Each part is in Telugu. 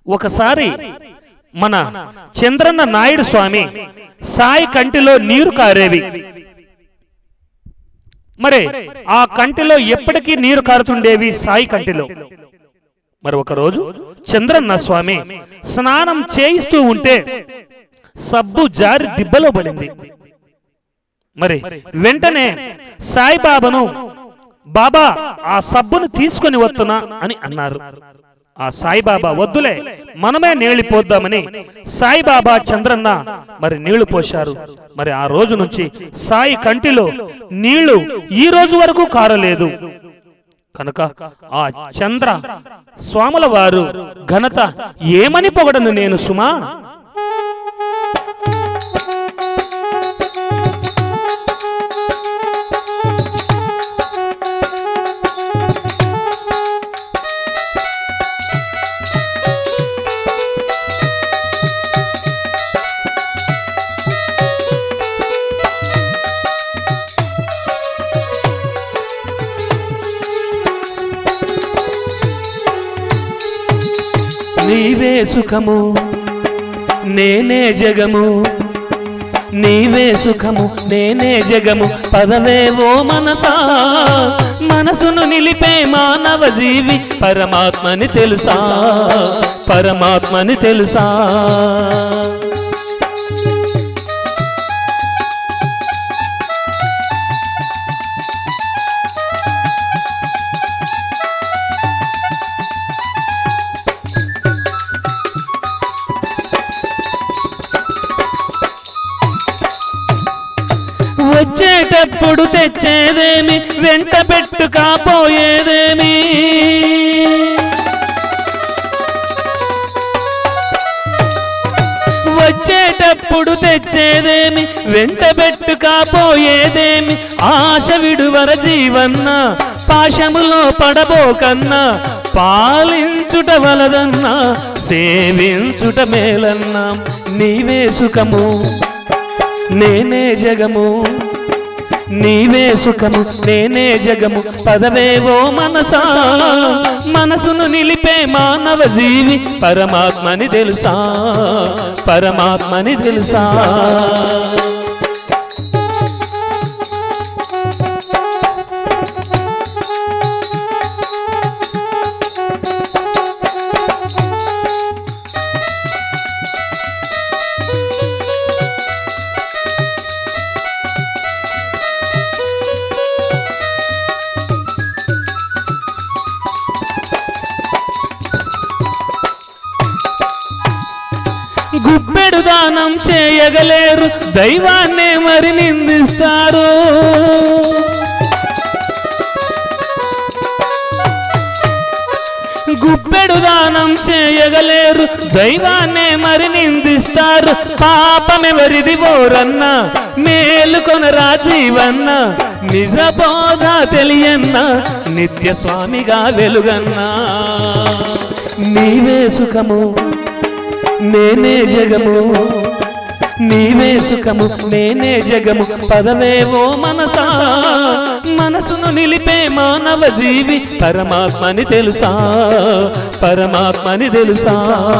ఒకసారి మన చంద్రన్న నాయుడు స్వామి సాయి కంటిలో నీరు కారేవి మరి ఆ కంటిలో ఎప్పటికీ నీరు కారుతుండేవి సాయి కంటిలో మరి ఒకరోజు చంద్రన్న స్వామి స్నానం చేయిస్తూ ఉంటే సబ్బు జారి దిబ్బలో పడింది మరి వెంటనే సాయిబాబాను బాబా ఆ సబ్బును తీసుకొని వస్తున్నా అని అన్నారు ఆ సాయిబాబా వద్దులే మనమే నీళ్లు పోద్దామని సాయిబాబా చంద్రన్న మరి నీళ్లు పోశారు మరి ఆ రోజు నుంచి సాయి కంటిలో నీళ్లు ఈ రోజు వరకు కారలేదు కనుక ఆ చంద్ర స్వాముల వారు ఘనత ఏమని పొగడను నేను సుమా నీవే సుఖము నేనే జగము నీవే సుఖము నేనే జగము పదవే ఓ మనసా మనసును నిలిపే మానవ జీవి పరమాత్మని తెలుసా పరమాత్మని తెలుసా వచ్చేటప్పుడు తెచ్చేదేమి వెంట పెట్టుకపోయేదేమి వచ్చేటప్పుడు తెచ్చేదేమి వెంట పెట్టుకపోయేదేమి ఆశ విడువర జీవన్న పాశములో పడబోకన్నా పాలించుట వలదన్నా సేవించుట మేలన్నా నీవే సుఖము నేనే జగము నీవే సుఖము నేనే జగము పదవేవో మనసా మనసును నిలిపే మానవ జీవి పరమాత్మని తెలుసా పరమాత్మని తెలుసా గుప్పెడు దానం చేయగలేరు దైవాన్నే మరి నిందిస్తారు గుప్పెడు దానం చేయగలేరు దైవాన్నే మరి నిందిస్తారు పాపమెవరిది ఓరన్న మేలుకొన రాజీవన్న నిజ బోధ తెలియన్న నిత్య స్వామిగా వెలుగన్నా నీవే సుఖము నేనే జగము నీవే సుఖము నేనే జగము పదవేవో మనసా మనసును నిలిపే మానవ జీవి పరమాత్మని తెలుసా పరమాత్మని తెలుసా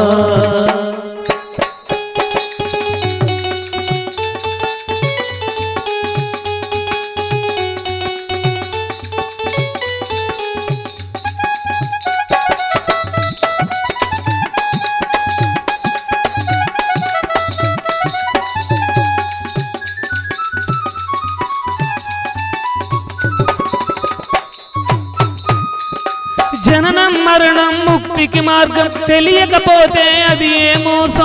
జననం మరణం ముక్తికి మార్గం తెలియకపోతే అది ఏ మోసం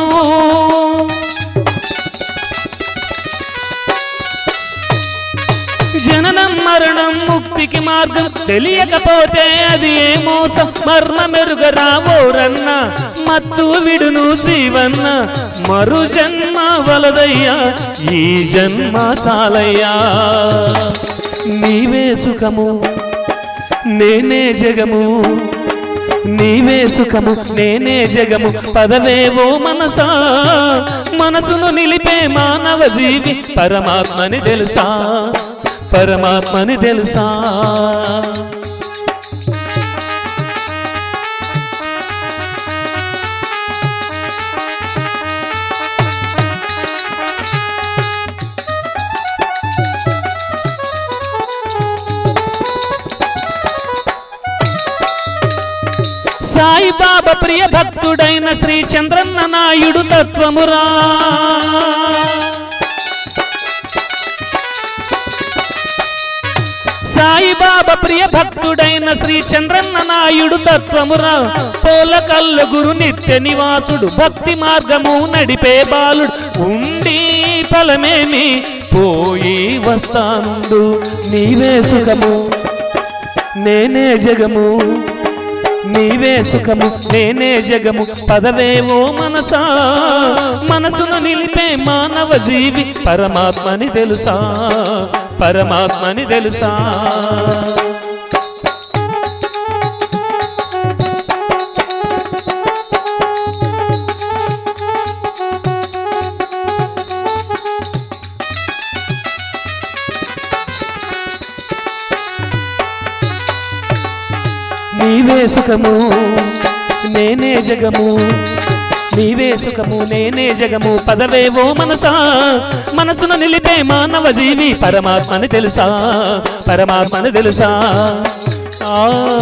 జననం మరణం ముక్తికి మార్గం తెలియకపోతే అది ఏ మోసం మర్మ మెరుగరావోరన్న మత్తు విడును జీవన్న మరు జన్మ వలదయ్యా ఈ జన్మ చాలయ్యా నీవే సుఖము నేనే జగము నీవే సుఖము నేనే జగము పదవేవో మనసా మనసును నిలిపే మానవ జీవి పరమాత్మని తెలుసా పరమాత్మని తెలుసా ప్రియ భక్తుడైన శ్రీ చంద్రన్న నాయుడు తత్వమురా సాయిబాబా ప్రియ భక్తుడైన శ్రీ చంద్రన్న నాయుడు తత్వమురా పోలకల్ల గురు నిత్య నివాసుడు భక్తి మార్గము నడిపే బాలుడు ఉండి ఫలమేమి పోయి వస్తానుండు నీవే సుఖము నేనే జగము నీవే సుఖము నేనే జగము పదవేవో మనసా మనసును నిలిపే మానవ జీవి పరమాత్మని తెలుసా పరమాత్మని తెలుసా నీవే సుఖము నేనే జగము నీవే సుఖము నేనే జగము పదవేవో మనసా మనసును నిలిపే మానవ జీవి పరమాత్మని తెలుసా పరమాత్మని తెలుసా ఆ